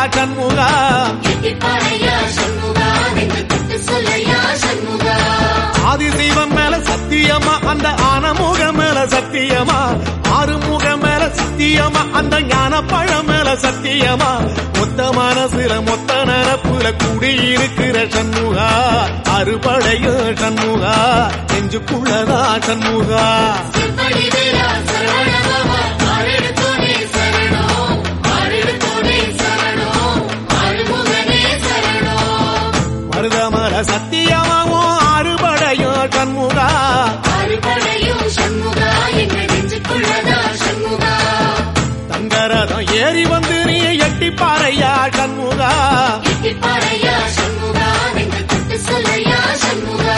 சண்முகா எட்டிப்பாறையா சண்முகா என்று தொட்டு சொல்லையா சண்முகா ஆதிசைவம் மேல சத்தியமா அந்த ஆனமுக மேல சத்தியமா ஆறுமுக மேல சத்தியமா அந்த ஞான பழம் மேல சத்தியமா மொத்த மனசுல மொத்த நரப்புல குடியிருக்கிற சண்முகா அறுபடையும் சண்முகா நெஞ்சுக்குள்ளதா சண்முகா செவ்வடி வேலா சரவணபவா ஆறெடுத்தோனே சரணம் ஆறெடுத்தோனே சரணம் ஆறுமுகனே சரணம் மருதமர சத்தியமாவும் அறுபடையும் சண்முகா ஆறுபடையும் சண்முகா எங்கள் நெஞ்சுக்குள்ளதா சண்முகா தங்கரதம் ஏறி வந்து நீ எட்டி பாறையா சண்முகா எட்டிப்பாறையா சண்முகா என்று தொட்டு சொல்லையா சண்முகா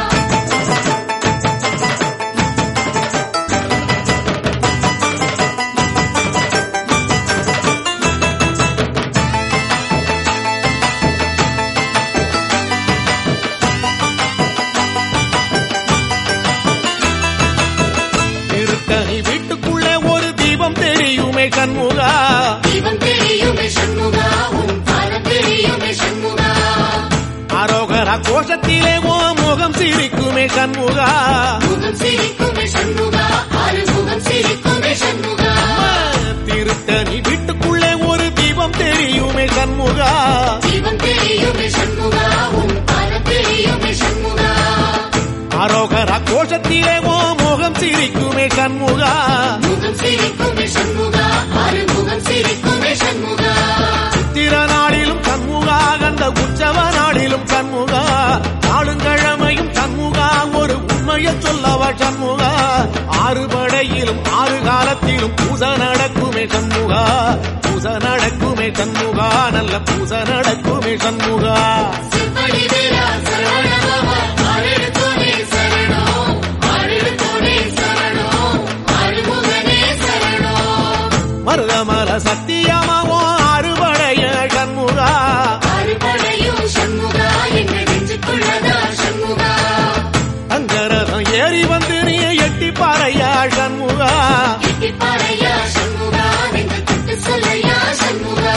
திருத்தணி வீட்டுக்குள்ளே ஒரு தீபம் தெரியுமே சண்முகா தீபம் தெரியுமே சண்முகா உன் பாதம் தெரியுமே சண்முகா அரோகர கோஷத்திலே ஓ முகம் சிரிக்குமே சண்முகா முகம் சிரிக்குமே சண்முகா ஆறு முகம் சிரிக்குமே சண்முகா திருத்தணி வீட்டுக்குள்ளே ஒரு தீபம் தெரியுமே சண்முகா தீபம் தெரியுமே சண்முகா உன் பாதம் தெரியுமே சண்முகா அரோகர கோஷத்திலே ஓ முகம் சிரிக்குமே சண்முகா முகம் சிரிக்குமே சண்முகா ஆறு முகம் சிரிக்குமே சண்முகா சித்திர நாளிலும் சண்முகா கந்த உற்சவ நாளிலும் சண்முகா நாடுங்கிழமையும் சண்முகா ஒரு உண்மையை சொல்லவா சண்முகா ஆறு படையிலும் ஆறு காலத்திலும் பூச நடக்குமே சண்முகா பூச நடக்குமே சண்முகா நல்ல பூச நடக்குமே சண்முகா செவ்வடி வேலா சரவணபவா ஆறெடுத்தோனே சரணம் ஆறெடுத்தோனே சரணம் ஆறுமுகனே சரணம் மருதமல சத்தியமாவோ அறுபடைய சண்முகா ஆறுபடையும் சண்முகா எங்கள் நெஞ்சுக்குள்ளதா சண்முகா அங்கரதம் ஏறி வந்து நீ எட்டி பாறையா சண்முகா எட்டிப்பாறையா சண்முகா என்று தொட்டு சொல்லையா சண்முகா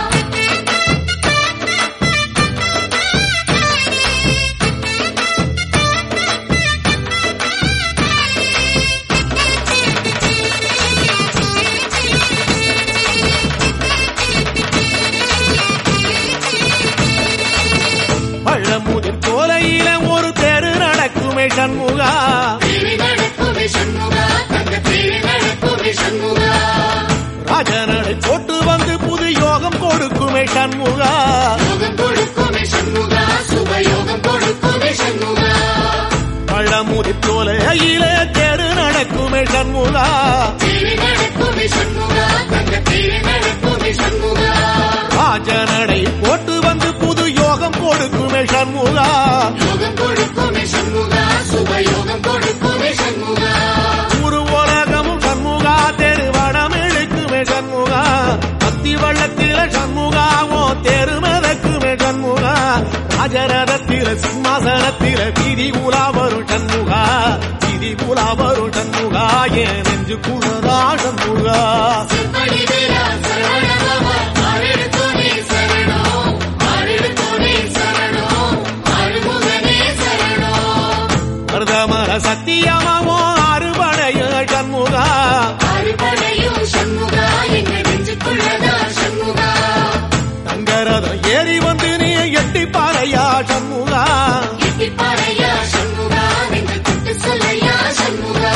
பழமுதிர் கோலையில ஒரு தெரு நடக்குமே சண்முகா தேவி நடக்குமே சண்முகா தங்க தேவி நடக்குமே சண்முகா ராஜனடை போட்டு வந்து புது யோகம் கொடுக்குமே சண்முகா யோகம் கொடுக்குமே சண்முகா சுபயோகம் கொடுக்குமே சண்முகா பழமுதிர் கோலையில தெரு நடக்குமே சண்முகா தேவி நடக்குமே சண்முகா தங்க தேவி நடக்குமே சண்முகா ராஜனடை போட்டு வந்து புது யோகம் கொடுக்குமே சண்முகா யோகம் கொடுக்குமே சண்முகா சுபயோகம் கொடுக்குமே சண்முகா ஒரு உலகமும் சண்முகா தெரு வடம் இழுக்குமே சண்முகா பக்தி வள்ளத்தில சண்முகாவோ தெரு மிதக்குமே சண்முகா ராஜரதத்தில சிம்மாசனத்தில வீதி உலா வரும் சண்முகா வீதி உலா வரும் சண்முகா என் நெஞ்சு குளரா சண்முகா செவ்வடி வேலா சரவணபவா ஆறெடுத்தோனே சரணம் ஆறெடுத்தோனே சரணம் ஆறுமுகனே சரணம் மருதமர சத்தியமாவோ அறுபடைய சண்முகா ஆறுபடையும் சண்முகா எங்கள் நெஞ்சுக்குள்ளதா சண்முகா தங்கரதம் ஏறி வந்து நீ எட்டி பாறையா சண்முகா எட்டிப்பாறையா சண்முகா என்று தொட்டு சொல்லையா சண்முகா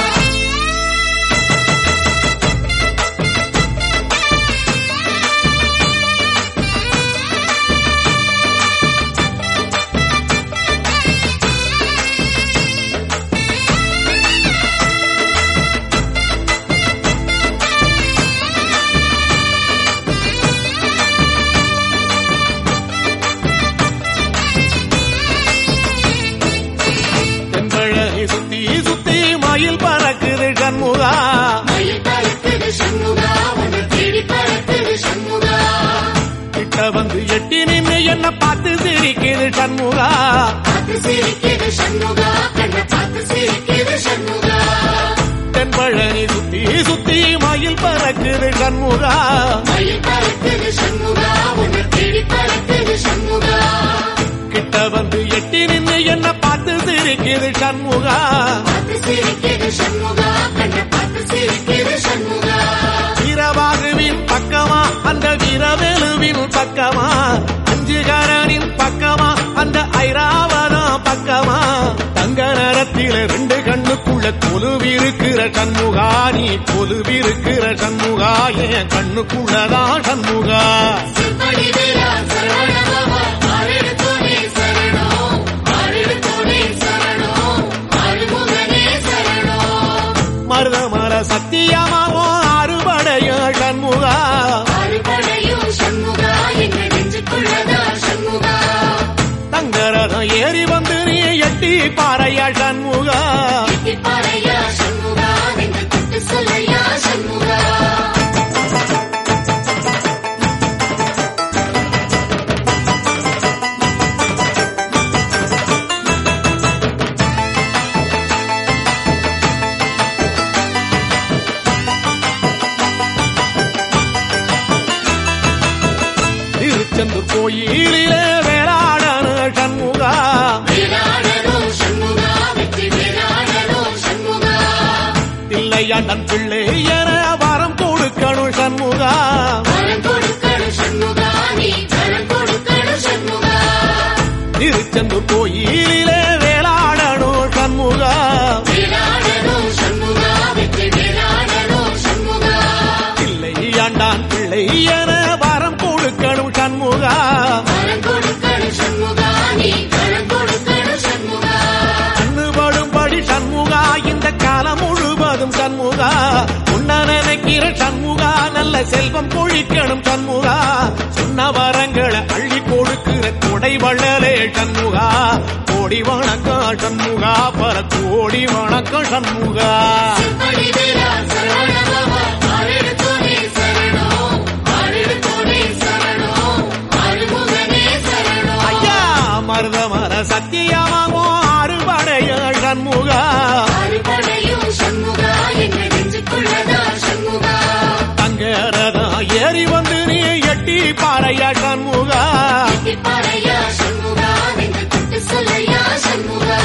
தென்பழகி சுத்தி சுத்தி மயில் பறக்குது சண்முகா மயில் பறக்குது சண்முகா உன்னை தேடி பறக்குது சண்முகா கிட்ட வந்து எட்டி நின்னு என்ன பார்த்து சிரிக்குது சண்முகா பார்த்து சிரிக்குது சண்முகா கண்ணை பார்த்து சிரிக்குது சண்முகா தென்பழனி சுத்தி சுத்தி மயில் பறக்குது சண்முகா மயில் பறக்குது சண்முகா உன்னை தேடி பறக்குது சண்முகா கிட்ட வந்து எட்டி நின்னு என்ன பார்த்து சிரிக்குது சண்முகா பார்த்து சிரிக்குது சண்முகா கண்ணை பார்த்து சிரிக்குது சண்முகா வீரபாகுவின் பக்கமா அந்த வீரவேலுவின் பக்கமா அஞ்சுகரனின் பக்கமா அந்த ஐராவதம் பக்கமா தங்க நேரத்தில ரெண்டு கண்ணுக்குள்ள கொலுவிருக்கிற சண்முகா நீ கொலுவிருக்கிற சண்முகா என் கண்ணுக்குள்ளதான் சண்முகா செம்படி வீரா சரவணபவா ஆரெடுத்தோனே சரணம் ஆரெடுத்தோனே சரணம் ஆறுமுகனே சரணம் மருத மர சத்தியமாவோ அறுபடைய சண்முகா ஆறுபடையும் சண்முகா எங்க நெஞ்சுக்குள்ளதா சண்முகா தங்கரதம் ஏறி வந்து நீ எட்டி பாறையா சண்முகா எட்டிப்பாறையா சண்முகா எங்க தொட்டு சொல்லையா சண்முகா திருச்செந்தூர் கோயிலிலே வேளாடன சண்முகா வேளாடனும் சண்முகா வெற்றி வேளாடனும் சண்முகா தில்லையாண்டன் பிள்ளை என வரம் கொடுக்கணும் சண்முகா வரம் கொடுக்கணும் சண்முகா நீ வரம் கொடுக்கணும் சண்முகா திருச்செந்தூர் கோயிலிலே வேளாடணும் சண்முகா வேளாடனும் சண்முகா வெற்றி வேளாடனும் சண்முகா தில்லையாண்டான் பிள்ளை என வரம் கொடுக்கணும் சண்முகா வரம் கொடுக்கணும் சண்முகா நீ வரம் கொடுக்கணும் சண்முகா கண்ணுபடும்படி சண்முகா இந்த காலம் முழுவதும் சண்முகா உன்ன நினைக்கிற சண்முகா நல்ல செல்வம் பொழிக்கணும் சண்முகா சொன்ன வரங்களை அள்ளி கொடுக்கிற கொடை வள்ளலே சண்முகா கோடி வணக்கம் சண்முகா பல கோடி வணக்கம் சண்முகா செம்படி வீரா சரவணபவா ஆரெடுத்தோனே சரணம் ஆரெடுத்தோனே சரணம் ஆறுமுகனே சரணம் ஐயா மருத மர சத்தியமாகோ அறுபடைய சண்முகா ஆறுபடையும் சண்முகா எங்க நெஞ்சுக்குள்ளதா சண்முகா தங்கரதா ஏறி வந்து நீ எட்டி பாறையா சண்முகா எட்டிப்பாறையா சண்முகா எங்க தொட்டு சொல்லையா சண்முகா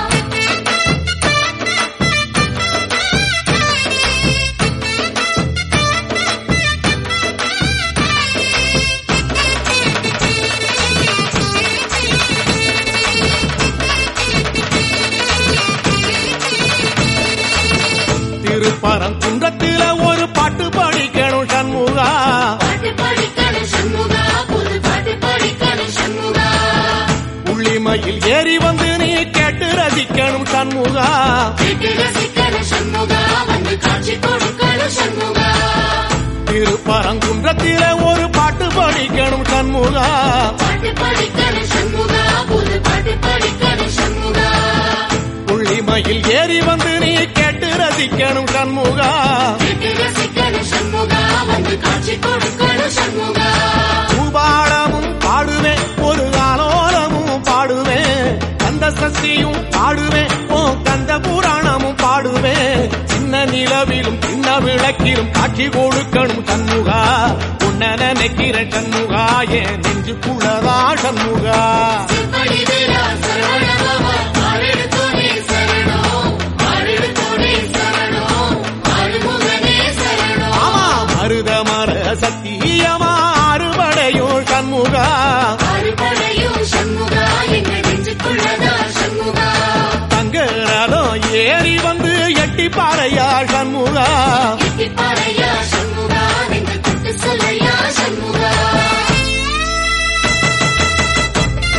திருப்பரங்குன்றத்தில ஒரு பாட்டு படிக்கணும் சண்முகா பாட்டு படிக்கணும் சண்முகா புது பாட்டு படிக்கணும் சண்முகா உள்ளிமையில் ஏறி வந்து நீ கேட்டு ரசிக்கணும் சண்முகா கேட்டு ரசிக்கணும் சண்முகா வந்து காட்சி கொடுக்கணும் சண்முகா திருப்பரங்குன்றத்தில ஒரு பாட்டு படிக்கணும் சண்முகா பாட்டு படிக்கணும் சண்முகா புது பாட்டு படிக்கணும் சண்முகா உள்ளிமையில் ஏறி வந்து நீ கேட்டு ரசிக்கணும் சண்முகா கேட்டு ரசிக்கணும் சண்முகா வந்து காட்சி கொடுக்கணும் சண்முகா பூபாளமும் பாடுவேன் ஒரு ஆலோலமும் பாடுவேன் கந்த சக்தியும் பாடுவேன் ஓ கந்த புராணமும் பாடுவேன் சின்ன நிலவிலும் சின்ன விளக்கிலும் காட்சி கொடுக்கணும் சண்முகா உன்ன நினைக்கிற சண்முகா என் நெஞ்சுக்குள்ளதா சண்முகா செம்படி வீரா சரவணபவா ஆரெடுத்தோனே சரணம் ஆரெடுத்தோனே சரணம் ஆறுமுகனே சரணம் ஆமா மருத மர சத்தியமா அறுபடையும் சண்முகா ஆறுபடையும் சண்முகா எங்க நெஞ்சுக்குள்ளதா சண்முகா தங்க ரதம் ஏறி வந்து எட்டி பாறையா சண்முகா எட்டிப்பாறையா சண்முகா எங்க தொட்டு சொல்லையா சண்முகா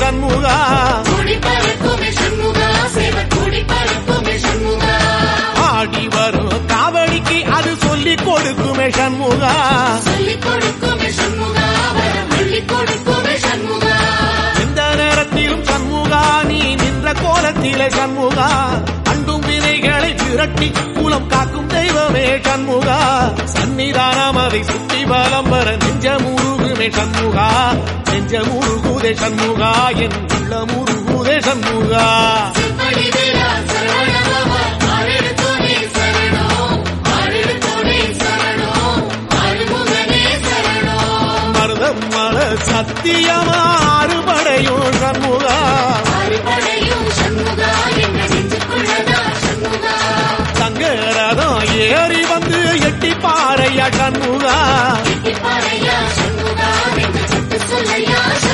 சண்முகா கூடி பறக்குமே சண்முகா சேவ கூடி பறக்குமே சண்முகா ஆடி வரும் காவடிக்கு அது சொல்லிக் கொடுக்குமே சண்முகா சொல்லிக் கொடுக்குமே சண்முகா வரம் அள்ளிக் கொடுக்குமே சண்முகா எந்த நேரத்திலும் சண்முகா நீ நின்ற கோலத்திலே சண்முகா அண்டும் வினைகளை விரட்டி குலம் காக்கும் தெய்வமே சண்முகா சன்னிதானம் அதை சுற்றி பலம் வர நெஞ்ச முருகுமே சண்முகா நெஞ்ச முருகுதே சண்முகா என் உள்ள முருகுதே சண்முகா செப்படி வீரா சரவணபவா ஆரெடுத்தோனே சரணம் ஆரெடுத்தோனே சரணம் ஆறுமுகனே சரணம் மருதம் மல சத்தியமா அறுபடையும் சண்முகா அறுபடையும் சண்முகா என்ற நெஞ்சுக்குள்ளதா சண்முகா சங்கரதம் ஏறி வந்து எட்டி பாறையா சண்முகா எட்டிப்பாறையா சண்முகா என்ற சத்து சொல்லையா